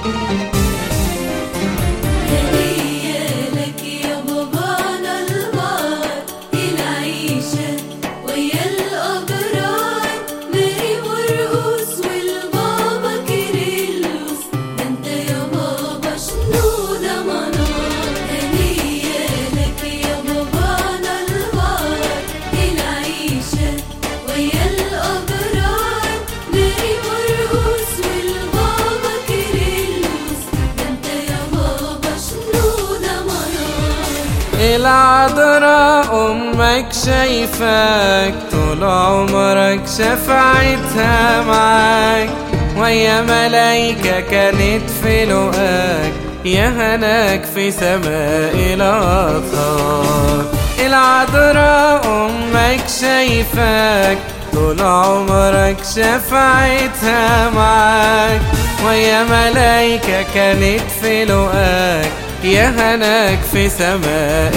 هدية لك يا بابانا البار العيشة ويا الأبرار ماري مرقص والبابا كيرلس ده انت يا بابا شنودة منار هدية لك يا بابانا البار العيشة ويا الأبرار ماري مرقص والبابا كيرلس ده انت يا بابا شنودة منار العذراء أمك شايفاك طول عمرك شفعتها معاك ويا ملايكة كانت في لقاك يا هناك في سماء الأطهار العذراء أمك شايفاك طول عمرك شفعتها معاك ويا ملايكة كانت في لقاك يا هناك في سماء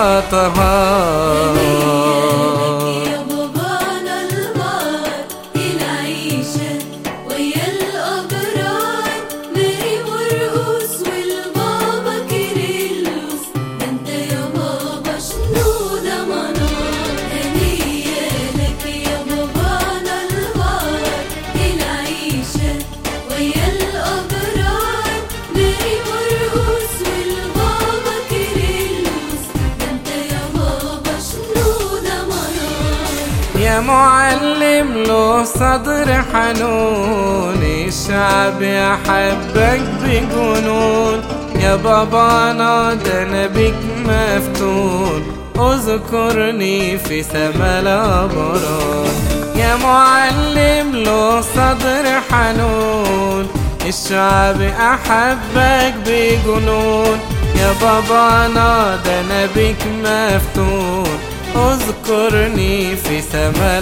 الأطهار يا بابانا البار العيشة ويا الأبرار ماري مرقص والبابا كيرلس ده انت يا بابا شنودة منار هدية لك يا بابانا البار العيشة ويا الأبرار ماري مرقص والبابا كيرلس ده انت يا بابا شنودة منار يا معلم له صدر حنون الشعب يحبك بجنون يا بابانا ده انا بيك مفتون اذكرني في سما الابرار يا معلم له صدر حنون الشعب احبك بجنون يا بابانا ده انا بيك مفتون اذكرني في سما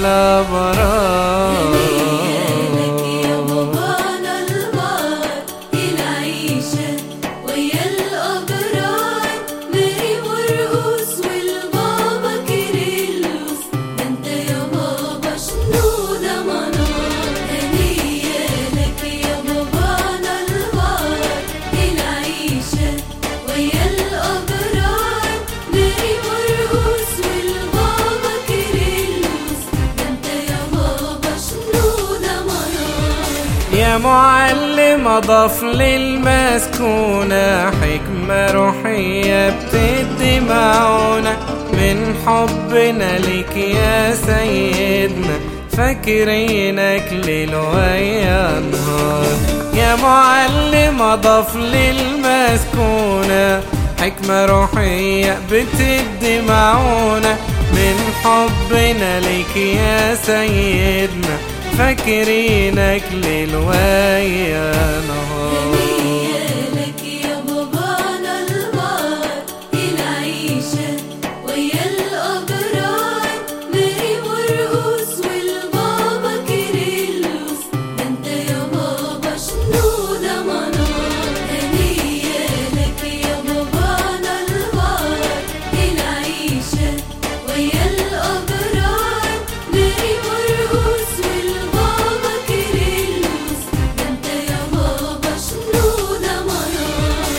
لك يا الابرار بابانا البار العيشة ويا الأبرار ماري مرقص والبابا كيرلس ده انت يا بابا شنودة منار هدية لك يا بابانا البار العيشة ويا الأبرار ماري مرقص والبابا كيرلس ده انت يا بابا شنودة منار يا معلم اضاف للمسكونة حكمة روحية بتدي معونة من حبنا لك يا سيدنا فاكرينك ليل ويا نهار يا معلم اضاف للمسكونة حكمة روحية بتدي معونة من حبنا لك يا سيدنا فاكرينك ليل ويا نهار لك يا بابانا البار العيشة ويا الأبرار ماري مرقص والبابا كيرلس ده انت يا بابا شنودة منار هدية لك يا بابانا البار العيشة ويا الأبرار ماري مرقص والبابا كيرلس ده انت يا بابا شنودة منار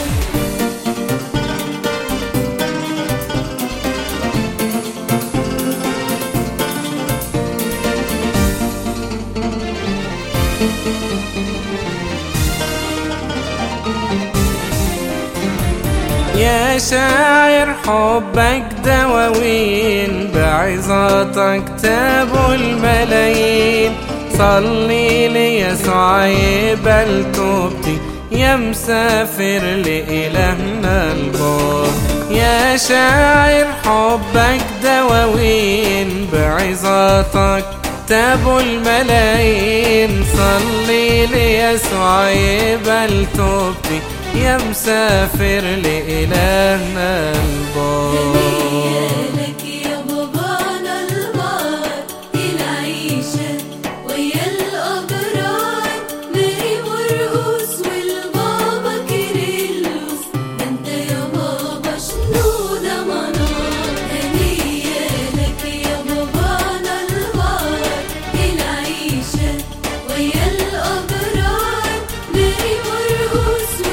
يا شاعر حبك دواوين بعظاتك تابوا الملايين صلي ليسوع يقبل توبتي يا مسافر لإلهنا البار يا شاعر حبك دواوين بعظاتك تابوا الملايين صلي ليسوع يقبل توبتي يا مسافر لإلهنا البار لك يا بابانا البار العيشة ويا الأبرار ماري مرقص والبابا كيرلس ده انت يا بابا شنودة منار هدية لك يا بابانا البار العيشة ويا الأبرار ماري مرقص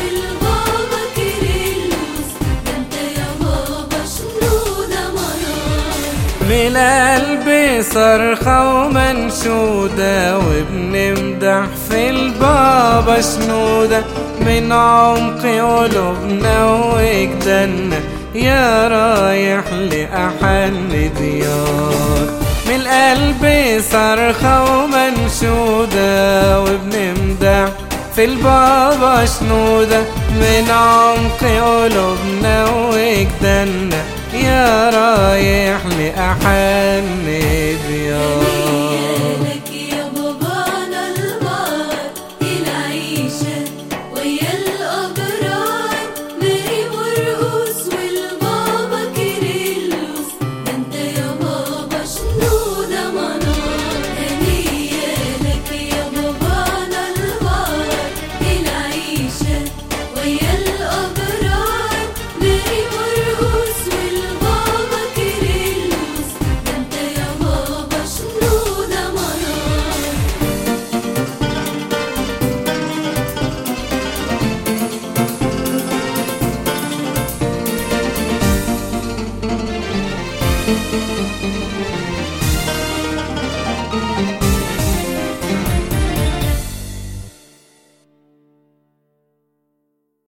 من القلب صرخة ومنشودة وبنمدح في البابا شنودة من عمق قلوبنا وجدنا يا رايح لأحل ديار من القلب صرخة ومنشودة وبنمدح في البابا شنودة من عمق قلوبنا وجدنا يا رايح لأحن ديار